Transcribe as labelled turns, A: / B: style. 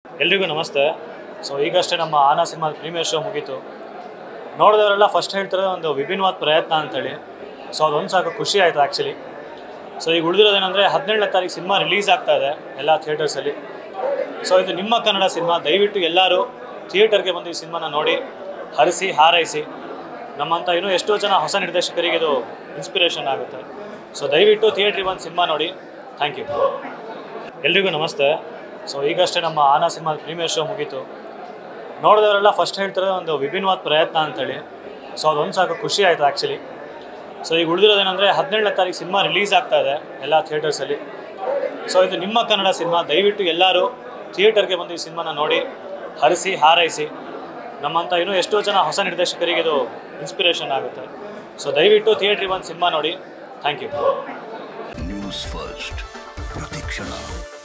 A: ಎಲ್ರಿಗೂ ನಮಸ್ತೆ ಸೊ ಈಗಷ್ಟೇ ನಮ್ಮ ಆನಾ ಸಿನಿಮಾದ ಪ್ರೀಮಿಯರ್ ಶೋ ಮುಗೀತು ನೋಡಿದವರೆಲ್ಲ ಫಸ್ಟ್ ಹೇಳ್ತಿರೋದು ಒಂದು ವಿಭಿನ್ನವಾದ ಪ್ರಯತ್ನ ಅಂತೇಳಿ ಸೊ ಅದೊಂದು ಸಾಕು ಖುಷಿ ಆಯಿತು ಆ್ಯಕ್ಚುಲಿ ಸೊ ಈಗ ಉಳಿದಿರೋದೇನೆಂದರೆ ಹದಿನೇಳನೇ ತಾರೀಕು ಸಿನಿಮಾ ರಿಲೀಸ್ ಆಗ್ತಾ ಇದೆ ಎಲ್ಲ ಥಿಯೇಟರ್ಸಲ್ಲಿ ಸೊ ಇದು ನಿಮ್ಮ ಕನ್ನಡ ಸಿನಿಮಾ ದಯವಿಟ್ಟು ಎಲ್ಲರೂ ಥಿಯೇಟರ್ಗೆ ಬಂದು ಈ ಸಿನಿಮಾನ ನೋಡಿ ಹರಿಸಿ ಹಾರೈಸಿ ನಮ್ಮಂಥ ಇನ್ನೂ ಎಷ್ಟೋ ಜನ ಹೊಸ ನಿರ್ದೇಶಕರಿಗೆ ಇದು ಇನ್ಸ್ಪಿರೇಷನ್ ಆಗುತ್ತೆ ಸೊ ದಯವಿಟ್ಟು ಥಿಯೇಟ್ರಿಗೆ ಬಂದು ಸಿನಿಮಾ ನೋಡಿ ಥ್ಯಾಂಕ್ ಯು ಎಲ್ರಿಗೂ ನಮಸ್ತೆ ಸೊ ಈಗಷ್ಟೇ ನಮ್ಮ ಆನಾ ಸಿನಿಮಾದ ಪ್ರೀಮಿಯರ್ ಶೋ ಮುಗೀತು ನೋಡಿದವರೆಲ್ಲ ಫಸ್ಟ್ ಹೇಳ್ತಿರೋದು ಒಂದು ವಿಭಿನ್ನವಾದ ಪ್ರಯತ್ನ ಅಂತೇಳಿ ಸೊ ಅದೊಂದು ಸಾಕು ಖುಷಿ ಆಯಿತು ಆ್ಯಕ್ಚುಲಿ ಸೊ ಈಗ ಉಳಿದಿರೋದೇನೆಂದರೆ ಹದಿನೇಳನೇ ತಾರೀಕು ಸಿನಿಮಾ ರಿಲೀಸ್ ಆಗ್ತಾ ಇದೆ ಎಲ್ಲ ಥಿಯೇಟರ್ಸಲ್ಲಿ ಸೊ ಇದು ನಿಮ್ಮ ಕನ್ನಡ ಸಿನಿಮಾ ದಯವಿಟ್ಟು ಎಲ್ಲರೂ ಥಿಯೇಟರ್ಗೆ ಬಂದು ಈ ಸಿನಿಮಾನ ನೋಡಿ ಹರಿಸಿ ಹಾರೈಸಿ ನಮ್ಮಂಥ ಇನ್ನೂ ಎಷ್ಟೋ ಜನ ಹೊಸ ನಿರ್ದೇಶಕರಿಗೆ ಇದು ಇನ್ಸ್ಪಿರೇಷನ್ ಆಗುತ್ತೆ ಸೊ ದಯವಿಟ್ಟು ಥಿಯೇಟ್ರಿಗೆ ಬಂದು ಸಿನಿಮಾ ನೋಡಿ ಥ್ಯಾಂಕ್ ಯು
B: ನ್ಯೂಸ್ ಫಸ್ಟ್ ಪ್ರತಿಕ್ಷಣ